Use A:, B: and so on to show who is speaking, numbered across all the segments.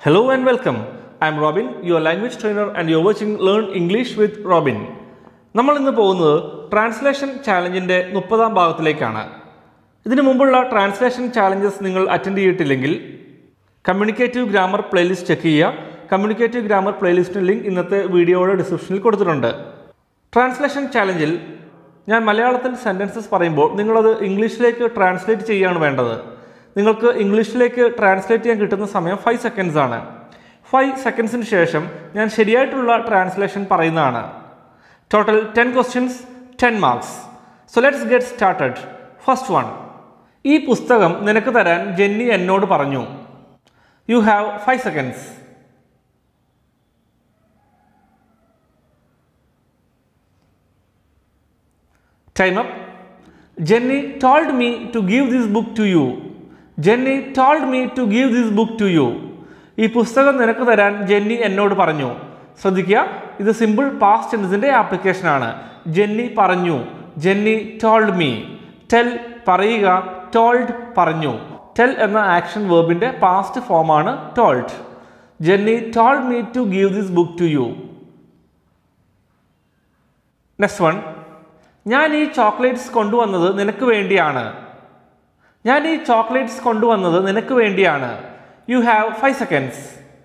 A: Hello and welcome. I'm Robin, your language trainer, and you're watching Learn English with Robin. നമ്മൾ ഇന്ന് പോകുന്നത് translation ചാലഞ്ചിൻ്റെ മുപ്പതാം ഭാഗത്തിലേക്കാണ് ഇതിനു മുമ്പുള്ള ട്രാൻസ്ലേഷൻ ചാലഞ്ചസ് നിങ്ങൾ അറ്റൻഡ് ചെയ്തിട്ടില്ലെങ്കിൽ കമ്മ്യൂണിക്കേറ്റീവ് ഗ്രാമർ പ്ലേലിസ്റ്റ് ചെക്ക് ചെയ്യുക കമ്മ്യൂണിക്കേറ്റീവ് ഗ്രാമർ പ്ലേലിസ്റ്റിന് ലിങ്ക് ഇന്നത്തെ വീഡിയോയുടെ ഡിസ്ക്രിപ്ഷനിൽ കൊടുത്തിട്ടുണ്ട് ട്രാൻസ്ലേഷൻ ചാലഞ്ചിൽ ഞാൻ മലയാളത്തിൽ സെൻറ്റൻസസ് പറയുമ്പോൾ നിങ്ങളത് ഇംഗ്ലീഷിലേക്ക് ട്രാൻസ്ലേറ്റ് ചെയ്യുകയാണ് വേണ്ടത് നിങ്ങൾക്ക് ഇംഗ്ലീഷിലേക്ക് ട്രാൻസ്ലേറ്റ് ചെയ്യാൻ കിട്ടുന്ന സമയം ഫൈവ് സെക്കൻഡ്സ് ആണ് ഫൈവ് സെക്കൻഡ്സിന് ശേഷം ഞാൻ ശരിയായിട്ടുള്ള ട്രാൻസ്ലേഷൻ പറയുന്നതാണ് total ten questions ten marks so let's get started first one ഈ പുസ്തകം നിനക്ക് തരാൻ ജെന്നി എന്നോട് പറഞ്ഞു you have five seconds Time up. Jenny told me to give this book to you. Jenny told me to give this book to you. ഈ പുസ്തകം നിനക്ക് തരാൻ ജെന്നി എന്നോട് പറഞ്ഞു ശ്രദ്ധിക്കുക ഇത് സിമ്പിൾ പാസ്റ്റ് ടെൻസിന്റെ ആപ്ലിക്കേഷൻ ആണ് ജെന്നി പറഞ്ഞു ജെന്നി ടോൾഡ് മീ ടെൽ പറയുക ടോൾഡ് പറഞ്ഞു ടെൽ എന്ന ആക്ഷൻ വേർബിന്റെ പാസ്റ്റ് ഫോമാണ് told Jenny told me to give this book to you next one ഞാൻ ഈ ചോക്ലേറ്റ്സ് കൊണ്ടുവന്നത് നിനക്ക് വേണ്ടിയാണ് ഞാൻ ഈ ചോക്ലേറ്റ്സ് കൊണ്ടുവന്നത് നിനക്ക് വേണ്ടിയാണ് you have five seconds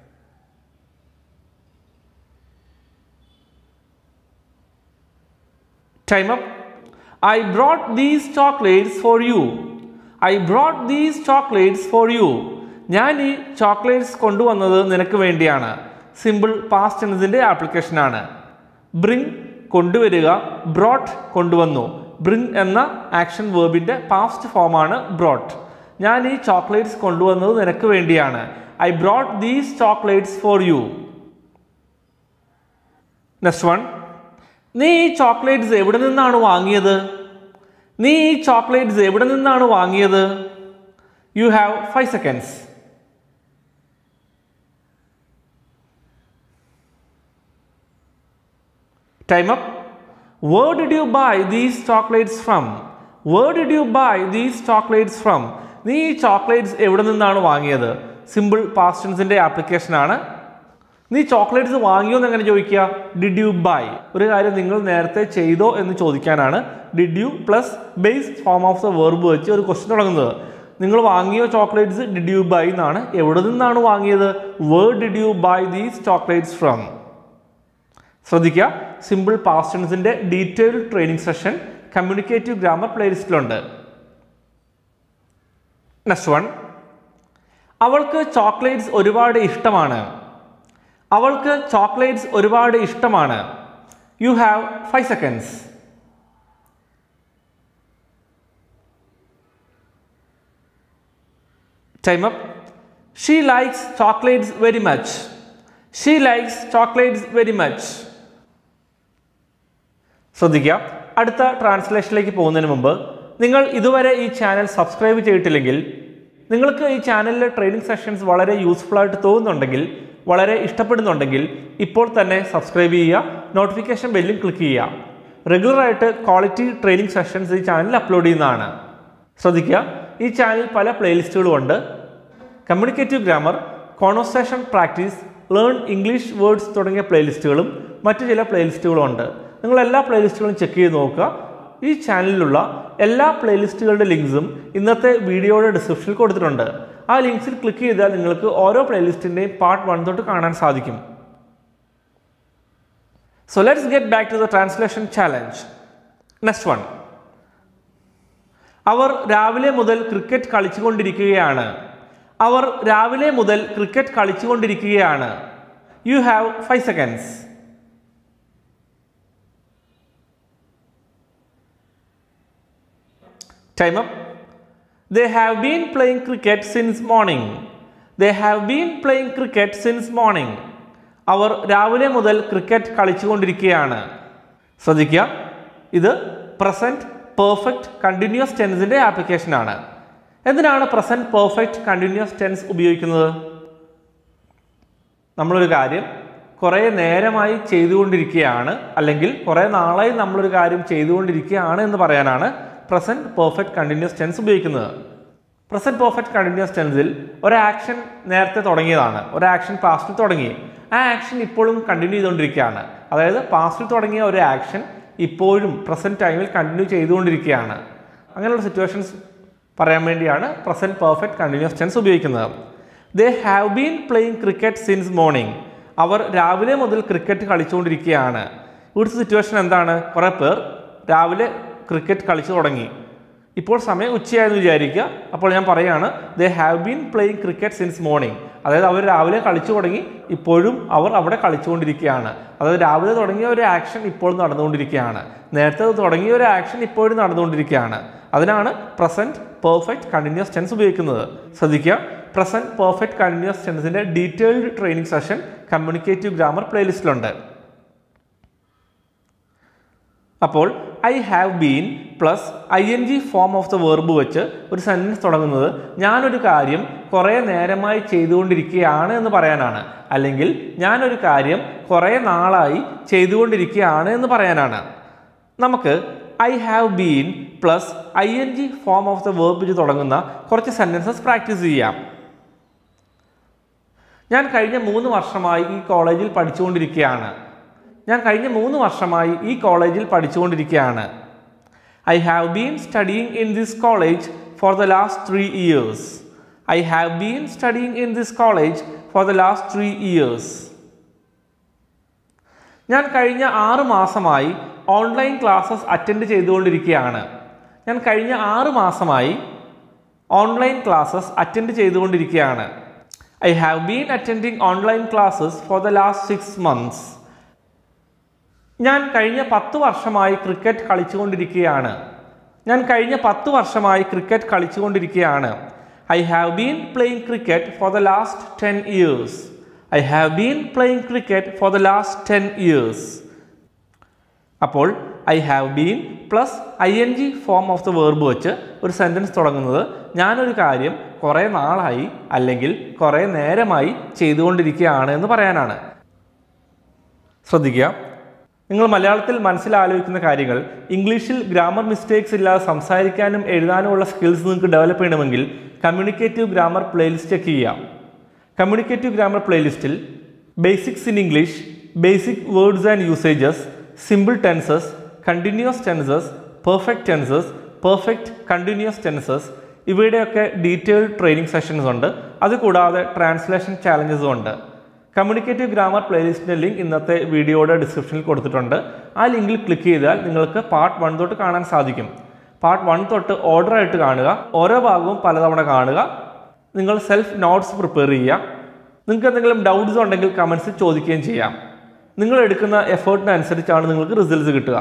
A: time up I brought these chocolates for you I brought these chocolates for you ഞാൻ ഈ ചോക്ലേറ്റ്സ് കൊണ്ടുവന്നത് നിനക്ക് വേണ്ടിയാണ് സിമ്പിൾ പാസ്റ്റ് ടെൻസിൻ്റെ ആപ്ലിക്കേഷനാണ് ബ്രിങ് കൊണ്ടുവരിക ബ്രോട്ട് കൊണ്ടുവന്നു ബ്രിങ് എന്ന ആക്ഷൻ വേർബിൻ്റെ പാസ്റ്റ് ഫോമാണ് ബ്രോട്ട് ഞാൻ ഈ ചോക്ലേറ്റ്സ് കൊണ്ടുവന്നത് നിനക്ക് വേണ്ടിയാണ് I brought these chocolates for you next one നീ ഈ ചോക്ലേറ്റ്സ് എവിടെ നിന്നാണ് വാങ്ങിയത് നീ ഈ ചോക്ലേറ്റ്സ് എവിടെ നിന്നാണ് വാങ്ങിയത് you have five seconds Time up. Where did you buy these chocolates from? Where did you buy these chocolates from? നീ ഈ ചോക്ലേറ്റ്സ് എവിടെ നിന്നാണ് വാങ്ങിയത് സിമ്പിൾ പാസ്റ്റൻസിന്റെ ആപ്ലിക്കേഷൻ ആണ് നീ ചോക്ലേറ്റ്സ് വാങ്ങിയോ എന്ന് എങ്ങനെ ചോദിക്കുക ഡിഡ് യു ബൈ ഒരു കാര്യം നിങ്ങൾ നേരത്തെ ചെയ്തോ എന്ന് ചോദിക്കാനാണ് did you plus base form of the verb വെച്ച് ഒരു ക്വസ്റ്റ്യൻ തുടങ്ങുന്നത് നിങ്ങൾ വാങ്ങിയോ ചോക്ലേറ്റ്സ് ഡിഡ് യു ബൈ എന്നാണ് എവിടെ നിന്നാണ് വാങ്ങിയത് where did you buy these chocolates from ശ്രദ്ധിക്കുക സിമ്പിൾ പാസ്റ്റ് ടെൻസിന്റെ detailed training session communicative grammar പ്ലേലിസ്റ്റിലുണ്ട് നെക്സ്റ്റ് വൺ അവൾക്ക് ചോക്ലേറ്റ്സ് ഒരുപാട് ഇഷ്ടമാണ് അവൾക്ക് ചോക്ലേറ്റ്സ് ഒരുപാട് ഇഷ്ടമാണ് you have five seconds time up she likes chocolates very much she likes chocolates very much ശ്രദ്ധിക്കുക അടുത്ത ട്രാൻസ്ലേഷനിലേക്ക് പോകുന്നതിന് മുമ്പ് നിങ്ങൾ ഇതുവരെ ഈ ചാനൽ സബ്സ്ക്രൈബ് ചെയ്തിട്ടില്ലെങ്കിൽ നിങ്ങൾക്ക് ഈ ചാനലിലെ ട്രെയിനിങ് സെഷൻസ് വളരെ യൂസ്ഫുൾ ആയിട്ട് തോന്നുന്നുണ്ടെങ്കിൽ വളരെ ഇഷ്ടപ്പെടുന്നുണ്ടെങ്കിൽ ഇപ്പോൾ തന്നെ സബ്സ്ക്രൈബ് ചെയ്യുക നോട്ടിഫിക്കേഷൻ ബെല്ലും ക്ലിക്ക് ചെയ്യുക റെഗുലറായിട്ട് ക്വാളിറ്റി ട്രെയിനിങ് സെഷൻസ് ഈ ചാനലിൽ അപ്ലോഡ് ചെയ്യുന്നതാണ് ശ്രദ്ധിക്കുക ഈ ചാനലിൽ പല പ്ലേലിസ്റ്റുകളും ഉണ്ട് communicative grammar conversation practice learn English words തുടങ്ങിയ പ്ലേലിസ്റ്റുകളും മറ്റു ചില പ്ലേലിസ്റ്റുകളും ഉണ്ട് നിങ്ങൾ എല്ലാ പ്ലേലിസ്റ്റുകളും ചെക്ക് ചെയ്ത് നോക്കുക ഈ ചാനലിലുള്ള എല്ലാ പ്ലേലിസ്റ്റുകളുടെ ലിങ്ക്സും ഇന്നത്തെ വീഡിയോയുടെ ഡിസ്ക്രിപ്ഷനിൽ കൊടുത്തിട്ടുണ്ട് ആ ലിങ്ക്സിൽ ക്ലിക്ക് ചെയ്താൽ നിങ്ങൾക്ക് ഓരോ പ്ലേലിസ്റ്റിൻ്റെയും പാർട്ട് വൺ തൊട്ട് കാണാൻ സാധിക്കും so let's get back to the translation challenge next one അവർ രാവിലെ മുതൽ ക്രിക്കറ്റ് കളിച്ചുകൊണ്ടിരിക്കുകയാണ് അവർ രാവിലെ മുതൽ ക്രിക്കറ്റ് കളിച്ചുകൊണ്ടിരിക്കുകയാണ് you have five seconds time up they have been playing cricket since morning they have been playing cricket since morning അവർ രാവിലെ മുതൽ ക്രിക്കറ്റ് കളിച്ചുകൊണ്ടിരിക്കുകയാണ് ശ്രദ്ധിക്കുക ഇത് പ്രസൻറ്റ് പെർഫെക്റ്റ് കണ്ടിന്യൂസ് ടെൻസിൻ്റെ ആപ്ലിക്കേഷനാണ് എന്തിനാണ് പ്രസൻറ്റ് പെർഫെക്റ്റ് കണ്ടിന്യൂസ് ടെൻസ് ഉപയോഗിക്കുന്നത് നമ്മളൊരു കാര്യം കുറേ നേരമായി ചെയ്തുകൊണ്ടിരിക്കുകയാണ് അല്ലെങ്കിൽ കുറേ നാളായി നമ്മളൊരു കാര്യം ചെയ്തുകൊണ്ടിരിക്കുകയാണ് എന്ന് പറയാനാണ് പ്രസൻറ്റ് പെർഫെക്റ്റ് കണ്ടിന്യൂസ് ടെൻസ് ഉപയോഗിക്കുന്നത് പ്രസന്റ് പെർഫെക്റ്റ് കണ്ടിന്യൂസ് ടെൻസിൽ ഒരു ആക്ഷൻ നേരത്തെ തുടങ്ങിയതാണ് ഒരു ആക്ഷൻ പാസ്റ്റിൽ തുടങ്ങി ആ ആക്ഷൻ ഇപ്പോഴും കണ്ടിന്യൂ ചെയ്തുകൊണ്ടിരിക്കുകയാണ് അതായത് പാസ്റ്റിൽ തുടങ്ങിയ ഒരു ആക്ഷൻ ഇപ്പോഴും പ്രസന്റ് ടൈമിൽ കണ്ടിന്യൂ ചെയ്തുകൊണ്ടിരിക്കുകയാണ് അങ്ങനെയുള്ള സിറ്റുവേഷൻസ് പറയാൻ വേണ്ടിയാണ് പ്രസന്റ് പെർഫെക്റ്റ് കണ്ടിന്യൂസ് ടെൻസ് ഉപയോഗിക്കുന്നത് they have been playing cricket since morning അവർ രാവിലെ മുതൽ ക്രിക്കറ്റ് കളിച്ചുകൊണ്ടിരിക്കുകയാണ് ഇവിടുത്തെ സിറ്റുവേഷൻ എന്താണ് കുറേ പേർ രാവിലെ ക്രിക്കറ്റ് കളിച്ചു തുടങ്ങി ഇപ്പോൾ സമയം ഉച്ചയായെന്ന് വിചാരിക്കുക അപ്പോൾ ഞാൻ പറയുകയാണ് they have been playing cricket since morning അതായത് അവർ രാവിലെ കളിച്ചു തുടങ്ങി ഇപ്പോഴും അവർ അവിടെ കളിച്ചുകൊണ്ടിരിക്കുകയാണ് അതായത് രാവിലെ തുടങ്ങിയ ഒരു ആക്ഷൻ ഇപ്പോഴും നടന്നുകൊണ്ടിരിക്കുകയാണ് നേരത്തെ തുടങ്ങിയ ഒരു ആക്ഷൻ ഇപ്പോഴും നടന്നുകൊണ്ടിരിക്കുകയാണ് അതിനാണ് പ്രസന്റ് പെർഫെക്റ്റ് കണ്ടിന്യൂസ് ടെൻസ് ഉപയോഗിക്കുന്നത് ശ്രദ്ധിക്കുക പ്രസന്റ് പെർഫെക്റ്റ് കണ്ടിന്യൂസ് ടെൻസിന്റെ detailed training session communicative grammar പ്ലേലിസ്റ്റിലുണ്ട് അപ്പോൾ I have been plus I N G form of the verb വെച്ച് ഒരു സെൻറ്റൻസ് തുടങ്ങുന്നത് ഞാനൊരു കാര്യം കുറേ നേരമായി ചെയ്തുകൊണ്ടിരിക്കുകയാണ് എന്ന് പറയാനാണ് അല്ലെങ്കിൽ ഞാനൊരു കാര്യം കുറേ നാളായി ചെയ്തുകൊണ്ടിരിക്കുകയാണ് എന്ന് പറയാനാണ് നമുക്ക് I have been plus I N G form of the verb വെച്ച് തുടങ്ങുന്ന കുറച്ച് സെൻറ്റൻസസ് പ്രാക്ടീസ് ചെയ്യാം ഞാൻ കഴിഞ്ഞ മൂന്ന് വർഷമായി ഈ കോളേജിൽ പഠിച്ചുകൊണ്ടിരിക്കുകയാണ് ഞാൻ കഴിഞ്ഞ മൂന്ന് വർഷമായി ഈ കോളേജിൽ പഠിച്ചുകൊണ്ടിരിക്കുകയാണ് I have been studying in this college for the last three years I have been studying in this college for the last three years ഞാൻ കഴിഞ്ഞ ആറ് മാസമായി ഓൺലൈൻ ക്ലാസ്സസ് അറ്റൻഡ് ചെയ്തുകൊണ്ടിരിക്കുകയാണ് ഞാൻ കഴിഞ്ഞ ആറ് മാസമായി ഓൺലൈൻ ക്ലാസ്സസ് അറ്റൻഡ് ചെയ്തുകൊണ്ടിരിക്കുകയാണ് I have been attending online classes for the last six months ഞാൻ കഴിഞ്ഞ പത്ത് വർഷമായി ക്രിക്കറ്റ് കളിച്ചുകൊണ്ടിരിക്കുകയാണ് ഞാൻ കഴിഞ്ഞ പത്ത് വർഷമായി ക്രിക്കറ്റ് കളിച്ചുകൊണ്ടിരിക്കുകയാണ് I have been playing cricket for the last ten years I have been playing cricket for the last ten years അപ്പോൾ I have been plus I N G form of the verb വെച്ച് ഒരു sentence തുടങ്ങുന്നത് ഞാനൊരു കാര്യം കുറേ നാളായി അല്ലെങ്കിൽ കുറേ നേരമായി ചെയ്തുകൊണ്ടിരിക്കുകയാണ് എന്ന് പറയാനാണ് ശ്രദ്ധിക്കുക നിങ്ങൾ മലയാളത്തിൽ മനസ്സിലാലോചിക്കുന്ന കാര്യങ്ങൾ ഇംഗ്ലീഷിൽ ഗ്രാമർ മിസ്റ്റേക്സ് ഇല്ലാതെ സംസാരിക്കാനും എഴുതാനുമുള്ള സ്കിൽസ് നിങ്ങൾക്ക് ഡെവലപ്പ് ചെയ്യണമെങ്കിൽ കമ്മ്യൂണിക്കേറ്റീവ് ഗ്രാമർ പ്ലേലിസ്റ്റ് ചെക്ക് ചെയ്യാം കമ്മ്യൂണിക്കേറ്റീവ് ഗ്രാമർ പ്ലേലിസ്റ്റിൽ basics in English basic words and usages simple tenses continuous tenses perfect tenses perfect continuous tenses ഇവയുടെയൊക്കെ ഡീറ്റെയിൽഡ് ട്രെയിനിങ് സെഷൻസ് ഉണ്ട് അതുകൂടാതെ ട്രാൻസ്ലേഷൻ ചാലഞ്ചസും ഉണ്ട് കമ്മ്യൂണിക്കേറ്റീവ് ഗ്രാമർ പ്ലേലിസ്റ്റിൻ്റെ ലിങ്ക് ഇന്നത്തെ വീഡിയോയുടെ ഡിസ്ക്രിപ്ഷനിൽ കൊടുത്തിട്ടുണ്ട് ആ ലിങ്കിൽ ക്ലിക്ക് ചെയ്താൽ നിങ്ങൾക്ക് പാർട്ട് വൺ തൊട്ട് കാണാൻ സാധിക്കും പാർട്ട് വൺ തൊട്ട് ഓർഡർ ആയിട്ട് കാണുക ഓരോ ഭാഗവും പലതവണ കാണുക നിങ്ങൾ സെൽഫ് നോട്ട്സ് പ്രിപ്പയർ ചെയ്യുക നിങ്ങൾക്ക് എന്തെങ്കിലും ഡൗട്ട്സ് ഉണ്ടെങ്കിൽ കമൻസിൽ ചോദിക്കുകയും ചെയ്യാം നിങ്ങൾ എടുക്കുന്ന എഫേർട്ടിനനുസരിച്ചാണ് നിങ്ങൾക്ക് റിസൾട്ട്സ് കിട്ടുക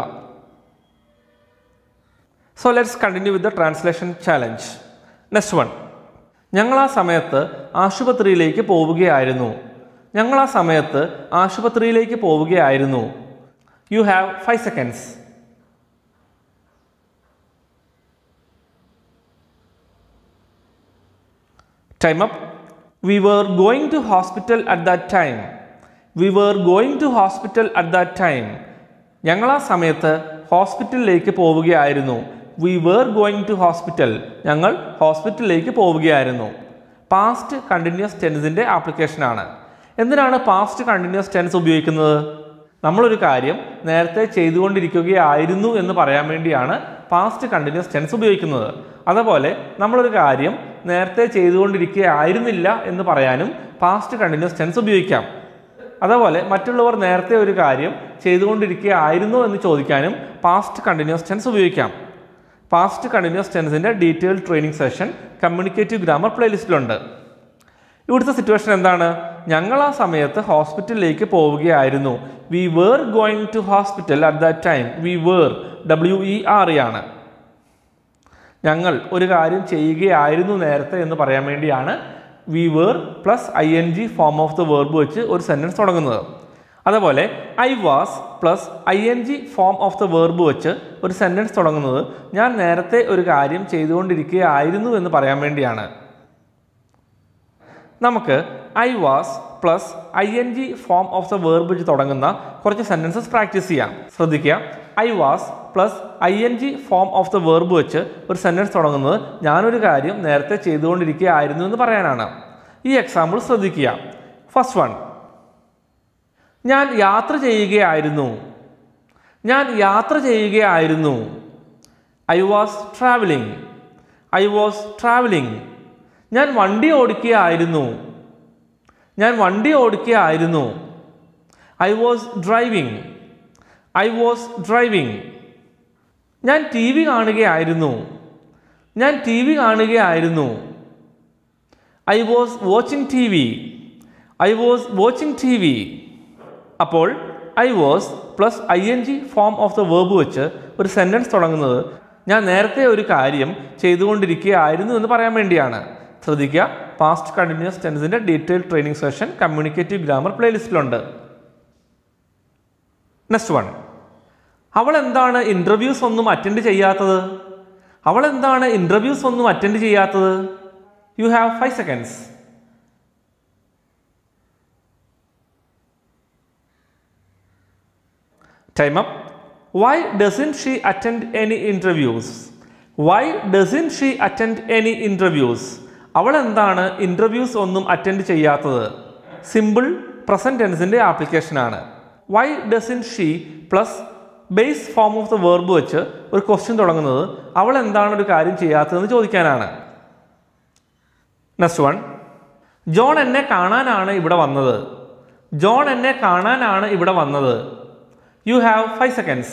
A: so let's continue with the translation challenge next one ഞങ്ങൾ ആ സമയത്ത് ആശുപത്രിയിലേക്ക് പോവുകയായിരുന്നു ഞങ്ങൾ ആ സമയത്ത് ആശുപത്രിയിലേക്ക് പോവുകയായിരുന്നു you have five seconds time up we were going to hospital at that time we were going to hospital at that time ഞങ്ങൾ ആ സമയത്ത് ഹോസ്പിറ്റലിലേക്ക് പോവുകയായിരുന്നു we were going to hospital ഞങ്ങൾ ഹോസ്പിറ്റലിലേക്ക് പോവുകയായിരുന്നു പാസ്റ്റ് കണ്ടിന്യൂസ് ടെൻസിൻ്റെ ആപ്ലിക്കേഷനാണ് എന്തിനാണ് പാസ്റ്റ് കണ്ടിന്യൂസ് ടെൻസ് ഉപയോഗിക്കുന്നത് നമ്മളൊരു കാര്യം നേരത്തെ ചെയ്തുകൊണ്ടിരിക്കുകയായിരുന്നു എന്ന് പറയാൻ വേണ്ടിയാണ് പാസ്റ്റ് കണ്ടിന്യൂസ് ടെൻസ് ഉപയോഗിക്കുന്നത് അതുപോലെ നമ്മളൊരു കാര്യം നേരത്തെ ചെയ്തുകൊണ്ടിരിക്കുകയായിരുന്നില്ല എന്ന് പറയാനും പാസ്റ്റ് കണ്ടിന്യൂസ് ടെൻസ് ഉപയോഗിക്കാം അതുപോലെ മറ്റുള്ളവർ നേരത്തെ ഒരു കാര്യം ചെയ്തുകൊണ്ടിരിക്കുകയായിരുന്നു എന്ന് ചോദിക്കാനും പാസ്റ്റ് കണ്ടിന്യൂസ് ടെൻസ് ഉപയോഗിക്കാം പാസ്റ്റ് കണ്ടിന്യൂസ് ടെൻസിൻ്റെ detailed training session communicative grammar പ്ലേലിസ്റ്റിലുണ്ട് ഇവിടുത്തെ സിറ്റുവേഷൻ എന്താണ് ഞങ്ങൾ ആ സമയത്ത് ഹോസ്പിറ്റലിലേക്ക് പോവുകയായിരുന്നു we were going to hospital at that time we were W E R E ആണ് ഞങ്ങൾ ഒരു കാര്യം ചെയ്യുകയായിരുന്നു നേരത്തെ എന്ന് പറയാൻ വേണ്ടിയാണ് we were plus I N G form of the verb വെച്ച് ഒരു സെൻറ്റൻസ് തുടങ്ങുന്നത് അതുപോലെ I was plus I N G form of the verb വെച്ച് ഒരു സെൻറ്റൻസ് തുടങ്ങുന്നത് ഞാൻ നേരത്തെ ഒരു കാര്യം ചെയ്തുകൊണ്ടിരിക്കുകയായിരുന്നു എന്ന് പറയാൻ വേണ്ടിയാണ് നമുക്ക് I was plus I N G form of the verb വെച്ച് തുടങ്ങുന്ന കുറച്ച് സെൻറ്റൻസസ് പ്രാക്ടീസ് ചെയ്യാം ശ്രദ്ധിക്കുക I was plus I N G form of the verb വെച്ച് ഒരു സെൻറ്റൻസ് തുടങ്ങുന്നത് ഞാനൊരു കാര്യം നേരത്തെ ചെയ്തുകൊണ്ടിരിക്കുകയായിരുന്നു എന്ന് പറയാനാണ് ഈ എക്സാമ്പിൾ ശ്രദ്ധിക്കുക ഫസ്റ്റ് വൺ ഞാൻ യാത്ര ചെയ്യുകയായിരുന്നു ഞാൻ യാത്ര ചെയ്യുകയായിരുന്നു I was travelling I was travelling ഞാൻ വണ്ടി ഓടിക്കുകയായിരുന്നു ഞാൻ വണ്ടി ഓടിക്കുകയായിരുന്നു I was driving I was driving ഞാൻ ടി വി കാണുകയായിരുന്നു ഞാൻ ടി വി കാണുകയായിരുന്നു I was watching T V I was watching T V അപ്പോൾ I was plus I N G form of the verb വെച്ച് ഒരു സെൻറ്റൻസ് തുടങ്ങുന്നത് ഞാൻ നേരത്തെ ഒരു കാര്യം ചെയ്തുകൊണ്ടിരിക്കുകയായിരുന്നു എന്ന് പറയാൻ വേണ്ടിയാണ് ശ്രദ്ധിക്കുക പാസ്റ്റ് കണ്ടിന്യൂസ് ടെൻസിൻ്റെ detail training session communicative grammar പ്ലേലിസ്റ്റിലുണ്ട് നെക്സ്റ്റ് വൺ അവൾ എന്താണ് ഇൻ്റർവ്യൂസ് ഒന്നും അറ്റൻഡ് ചെയ്യാത്തത് അവൾ എന്താണ് ഇൻ്റർവ്യൂസ് ഒന്നും അറ്റൻഡ് ചെയ്യാത്തത് you have five seconds Time up. Why doesn't she attend any interviews? Why doesn't she attend any interviews? അവൾ എന്താണ് ഇൻ്റർവ്യൂസ് ഒന്നും അറ്റൻഡ് ചെയ്യാത്തത് സിമ്പിൾ പ്രസൻറ്റ് ടെൻസിൻ്റെ ആപ്ലിക്കേഷനാണ് why doesn't she plus base form of the verb വെച്ച് ഒരു question തുടങ്ങുന്നത് അവൾ എന്താണ് ഒരു കാര്യം ചെയ്യാത്തതെന്ന് ചോദിക്കാനാണ് നെക്സ്റ്റ് വൺ ജോൺ എന്നെ കാണാനാണ് ഇവിടെ വന്നത് ജോൺ എന്നെ കാണാനാണ് ഇവിടെ വന്നത് you have five seconds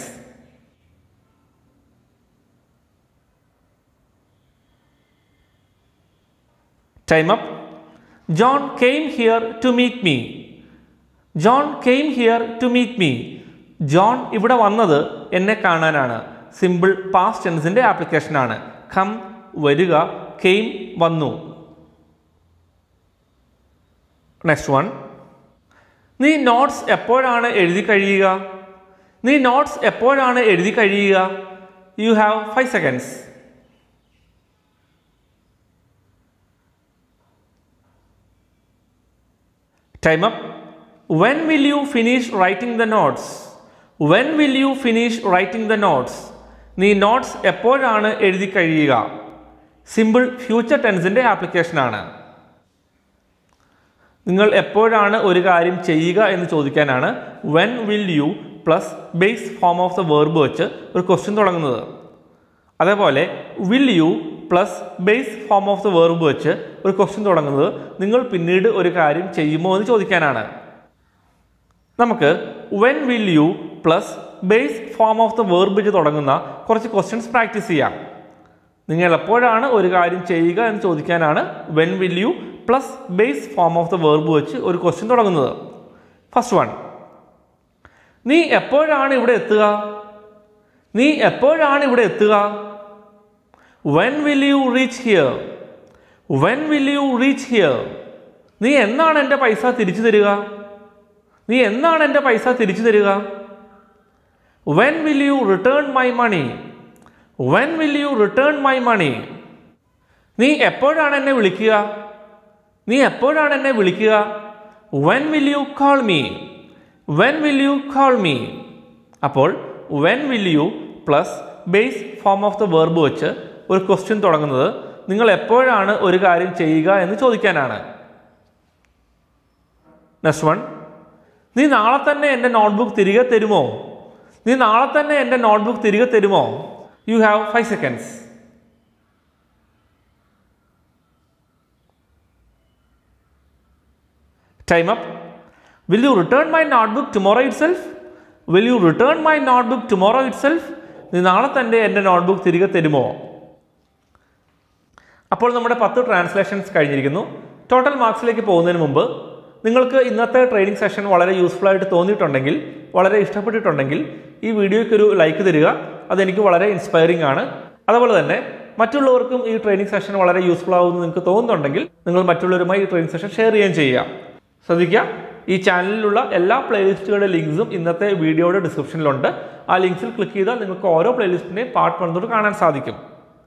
A: time up John came here to meet me John came here to meet me John ഇവിടെ വന്നത് എന്നെ കാണാനാണ് സിമ്പിൾ പാസ്റ്റ് ടെൻസിൻ്റെ ആപ്ലിക്കേഷനാണ് കം വരിക കെയിം വന്നു നെക്സ്റ്റ് വൺ നീ നോട്ട്സ് എപ്പോഴാണ് എഴുതി കഴിയുക നീ നോട്ട്സ് എപ്പോഴാണ് എഴുതി കഴിയുക you have five seconds time up when will you finish writing the notes when will you finish writing the notes നീ നോട്ട്സ് എപ്പോഴാണ് എഴുതി കഴിയുക സിമ്പിൾ ഫ്യൂച്ചർ ടെൻസിൻ്റെ ആപ്ലിക്കേഷനാണ് നിങ്ങൾ എപ്പോഴാണ് ഒരു കാര്യം ചെയ്യുക എന്ന് ചോദിക്കാനാണ് when will you plus base form of the verb വെച്ച് ഒരു ക്വസ്റ്റ്യൻ തുടങ്ങുന്നത് അതേപോലെ will you plus base form of the verb വെച്ച് ഒരു ക്വസ്റ്റ്യൻ തുടങ്ങുന്നത് നിങ്ങൾ പിന്നീട് ഒരു കാര്യം ചെയ്യുമോ എന്ന് ചോദിക്കാനാണ് നമുക്ക് when will you plus base form of the verb വെച്ച് തുടങ്ങുന്ന കുറച്ച് ക്വസ്റ്റ്യൻസ് പ്രാക്ടീസ് ചെയ്യാം നിങ്ങൾ എപ്പോഴാണ് ഒരു കാര്യം ചെയ്യുക എന്ന് ചോദിക്കാനാണ് when will you plus base form of the verb വെച്ച് ഒരു ക്വസ്റ്റ്യൻ തുടങ്ങുന്നത് ഫസ്റ്റ് വൺ നീ എപ്പോഴാണ് ഇവിടെ എത്തുക നീ എപ്പോഴാണ് ഇവിടെ എത്തുക when will you reach here when will you reach here നീ എന്നാണ് എൻ്റെ പൈസ തിരിച്ചു തരിക നീ എന്നാണ് എൻ്റെ പൈസ തിരിച്ചു തരിക when will you return my money when will you return my money നീ എപ്പോഴാണ് എന്നെ വിളിക്കുക നീ എപ്പോഴാണ് എന്നെ വിളിക്കുക when will you call me when will you call me അപ്പോൾ when will you plus base form of the verb വെച്ച് ഒരു ക്വസ്റ്റ്യൻ തുടങ്ങുന്നത് നിങ്ങൾ എപ്പോഴാണ് ഒരു കാര്യം ചെയ്യുക എന്ന് ചോദിക്കാനാണ് നെക്സ്റ്റ് വൺ നീ നാളെ തന്നെ എൻ്റെ നോട്ട്ബുക്ക് തിരികെ തരുമോ നീ നാളെ തന്നെ എൻ്റെ നോട്ട്ബുക്ക് തിരികെ തരുമോ you have five seconds time up will you return my notebook tomorrow itself will you return my notebook tomorrow itself നീ നാളെ തന്നെ എൻ്റെ നോട്ട്ബുക്ക് തിരികെ തരുമോ അപ്പോൾ നമ്മുടെ പത്ത് ട്രാൻസ്ലേഷൻസ് കഴിഞ്ഞിരിക്കുന്നു ടോട്ടൽ മാർക്സിലേക്ക് പോകുന്നതിന് മുമ്പ് നിങ്ങൾക്ക് ഇന്നത്തെ ട്രെയിനിങ് സെഷൻ വളരെ യൂസ്ഫുൾ ആയിട്ട് തോന്നിയിട്ടുണ്ടെങ്കിൽ വളരെ ഇഷ്ടപ്പെട്ടിട്ടുണ്ടെങ്കിൽ ഈ വീഡിയോയ്ക്ക് ഒരു ലൈക്ക് തരിക അതെനിക്ക് വളരെ ഇൻസ്പയറിംഗ് ആണ് അതുപോലെ തന്നെ മറ്റുള്ളവർക്കും ഈ ട്രെയിനിങ് സെഷൻ വളരെ യൂസ്ഫുൾ ആവുമെന്ന് നിങ്ങൾക്ക് തോന്നുന്നുണ്ടെങ്കിൽ നിങ്ങൾ മറ്റുള്ളവരുമായി ഈ ട്രെയിനിങ് സെഷൻ ഷെയർ ചെയ്യുകയും ചെയ്യുക ശ്രദ്ധിക്കുക ഈ ചാനലിലുള്ള എല്ലാ പ്ലേലിസ്റ്റുകളുടെ ലിങ്ക്സും ഇന്നത്തെ വീഡിയോയുടെ ഡിസ്ക്രിപ്ഷനിലുണ്ട് ആ ലിങ്ക്സിൽ ക്ലിക്ക് ചെയ്താൽ നിങ്ങൾക്ക് ഓരോ പ്ലേലിസ്റ്റിനെയും പാർട്ട് വന്നോട്ട് കാണാൻ സാധിക്കും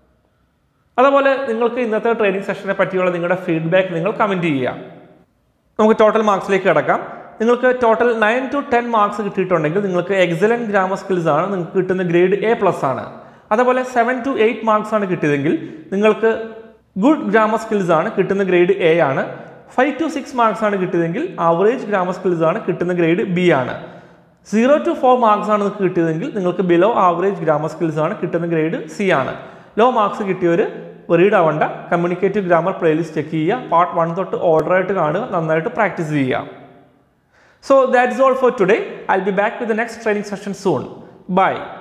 A: അതുപോലെ നിങ്ങൾക്ക് ഇന്നത്തെ ട്രെയിനിങ് സെഷനെ പറ്റിയുള്ള നിങ്ങളുടെ ഫീഡ്ബാക്ക് നിങ്ങൾ കമൻറ്റ് ചെയ്യുക നമുക്ക് ടോട്ടൽ മാർക്സിലേക്ക് കിടക്കാം നിങ്ങൾക്ക് total nine to ten marks കിട്ടിയിട്ടുണ്ടെങ്കിൽ നിങ്ങൾക്ക് എക്സലന്റ് ഗ്രാമർ സ്കിൽസ് ആണ് നിങ്ങൾക്ക് കിട്ടുന്ന ഗ്രേഡ് എ പ്ലസ് ആണ് അതേപോലെ സെവൻ ടു എയ്റ്റ് മാർക്സ് ആണ് കിട്ടിയതെങ്കിൽ നിങ്ങൾക്ക് ഗുഡ് ഗ്രാമർ സ്കിൽസ് ആണ് കിട്ടുന്ന ഗ്രേഡ് എ ആണ് ഫൈവ് ടു സിക്സ് മാർക്സ് ആണ് കിട്ടിയതെങ്കിൽ ആവറേജ് ഗ്രാമർ സ്കിൽസ് ആണ് കിട്ടുന്ന ഗ്രേഡ് ബി ആണ് സീറോ ടു ഫോർ മാർക്സ് ആണ് നിങ്ങൾക്ക് കിട്ടിയതെങ്കിൽ നിങ്ങൾക്ക് ബിലോ ആവറേജ് ഗ്രാമർ സ്കിൽസ് ആണ് കിട്ടുന്ന ഗ്രേഡ് സി ആണ് ലോ മാർക്സ് കിട്ടിയവർ വെറീഡ് ആവണ്ട കമ്മ്യൂണിക്കേറ്റീവ് ഗ്രാമർ പ്ലേലിസ്റ്റ് ചെക്ക് ചെയ്യുക പാർട്ട് വൺ തൊട്ട് ഓർഡർ ആയിട്ട് കാണുക നന്നായിട്ട് പ്രാക്ടീസ് ചെയ്യുക so that's all for today I be back with the next training session soon by